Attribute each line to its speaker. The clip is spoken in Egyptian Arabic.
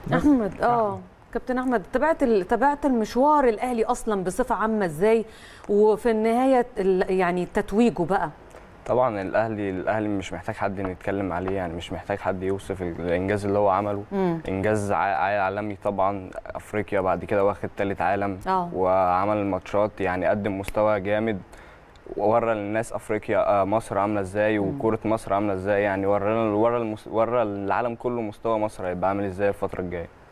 Speaker 1: احمد اه كابتن احمد تابعت ال- تابعت المشوار الاهلي اصلا بصفه عامه ازاي وفي النهايه ال- يعني تتويجه بقى
Speaker 2: طبعا الاهلي الاهلي مش محتاج حد نتكلم عليه يعني مش محتاج حد يوصف الانجاز اللي هو عمله
Speaker 1: مم.
Speaker 2: انجاز ع- عالمي طبعا افريقيا بعد كده واخد تالت عالم
Speaker 1: اه
Speaker 2: وعمل ماتشات يعني قدم مستوى جامد ورى للناس افريقيا آه، مصر عامله ازاي وكره مصر عامله ازاي يعني ورى ورى المس- ورى العالم كله مستوى مصر هيبقى عامل ازاي الفتره الجايه